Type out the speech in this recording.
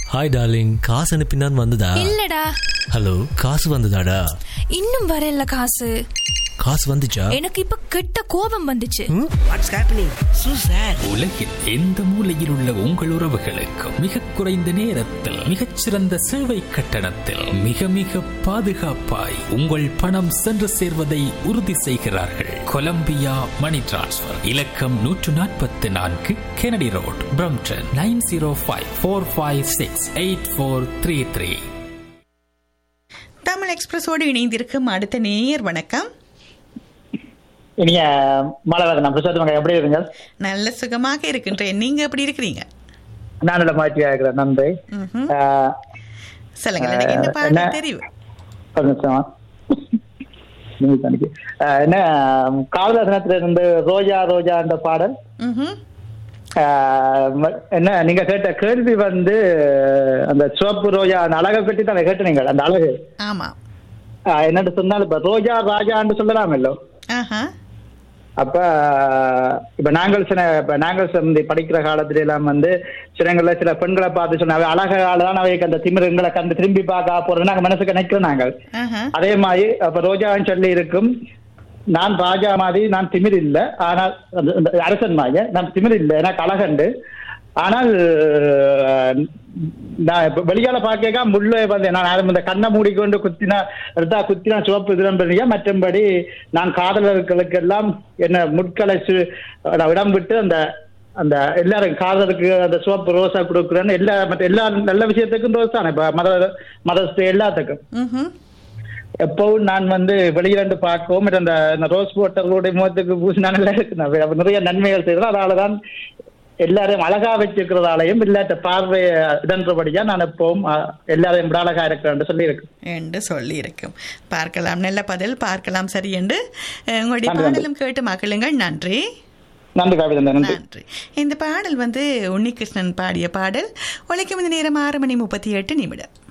Hi darling காசு அனுப்பினான் வந்ததா இல்லடா ஹலோ காசு வந்ததாடா இன்னும் வரல காசு காசு வந்துச்சா எனக்கு இப்ப கெட்ட கோபம் வந்துச்சு வாட்ஸ் ஹேப்பனிங் சூ சார் உலகில் எந்த மூலையில் உள்ள உங்கள் உறவுகளுக்கும் மிக குறைந்த நேரத்தில் மிகச்சிறந்த சேவை கட்டணத்தில் மிக மிக பாதுகாப்பாய் உங்கள் பணம் சென்று சேர்வதை உறுதி செய்கிறார்கள் கொலம்பியா மணி டிரான்ஸ்ஃபர் இலக்கம் நூற்று நாற்பத்தி நான்கு Kennedy road Brampton nine zero five four five six eight four three three Tamil எக்ஸ்பிரஸோடு இணைந்திருக்கும் அடுத்த நேயர் வணக்கம் நீங்க மலவரதன் பிரசாத் எப்படி இருங்க நல்ல சுகமாக இருக்கின்றேன் நீங்க எப்படி இருக்கிறீங்க நான் நல்ல மாற்றியா இருக்கிறேன் நன்றி ம்ஹும். ஆஹ், சொல்லுங்க எனக்கு என்ன என்ன? பாடல் தெரியும் ஒரு நிமிஷமா. நீங்க தனிக்கு. ஆஹ், என்ன காவலசனத்துல இருந்து ரோஜா ரோஜா என்ற பாடல் ம்ஹும். ஆஹ், ம- என்ன நீங்க கேட்ட கேள்வி வந்து அந்த சிவப்பு ரோஜா அந்த அழகை பற்றி தான் கேட்டு நீங்கள் அந்த அழகு ஆமா ஆஹ், என்னன்னு சொன்னால் இப்ப ரோஜா ராஜான்னு சொல்லலாமல்லோ ஆஹா அப்ப இப்ப நாங்கள் சில இப்ப நாங்கள் வந்து படிக்கிற காலத்துல எல்லாம் வந்து சிலங்கள்ல சில பெண்களை பார்த்து சொன்ன அவை அழகால தான் அவைக்கு அந்த திமிருங்களை கண்டு திரும்பி பார்க்க போறது நாங்க மனசுக்கு நினைக்கிறோம் நாங்கள் ஆஹா அதே மாதிரி அப்ப ரோஜான்னு சொல்லி இருக்கும் நான் ராஜா மாதிரி நான் திமிர் இல்லை ஆனால் அந்த- அந்த அரசன் மாதிரி நான் திமிர் இல்லை எனக்கு அழகண்டு ஆனால் அஹ், நான் இப்ப வெளியால பார்க்க முள்ளே வந்து நான் அது இந்த கண்ணை மூடிக்கொண்டு குத்தினா எடுத்தா குத்தினா சிவப்பு இதுரம்பியா மற்றபடி நான் காதலர்களுக்கு எல்லாம் என்ன முட்களை சு- நான் இடம் விட்டு அந்த அந்த எல்லாரும் காதலுக்கு அந்த சிவப்பு ரோசா கொடுக்குறேன்னு எல்லா மற்ற எல்லா நல்ல விஷயத்துக்கும் ரோஸ் தானே இப்ப மத மதத்து எல்லாத்துக்கும் ம்ஹும். எப்பவும் நான் வந்து வெளியிலிருந்து பார்க்கவும் அந்த அந்த ரோஸ் வாட்டர்களுடைய முகத்துக்கு பூசினா நல்லா இருக்கு நான் அப்ப நிறைய நன்மைகள் செய்யறோம் அதனாலதான் எல்லாரையும் அழகா வச்சிருக்கிறதாலையும் இல்லாட்ட பார்வையை இதன்றபடியா நான் எப்பவும் அஹ், எல்லாரையும் விட அழகா இருக்கிறேன் சொல்லி இருக்கு என்று சொல்லி இருக்கும் பார்க்கலாம் நல்ல பதில் பார்க்கலாம் சரி என்று அஹ், உங்களுடைய நன்றி, நன்றி. பாடலும் கேட்டு மகிழுங்கள் நன்றி நன்றி காவிதன் நன்றி நன்றி இந்த பாடல் வந்து உன்னிகிருஷ்ணன் பாடிய பாடல் உழைக்கும் இந்த நேரம் ஆறு மணி முப்பத்தி எட்டு நிமிடம்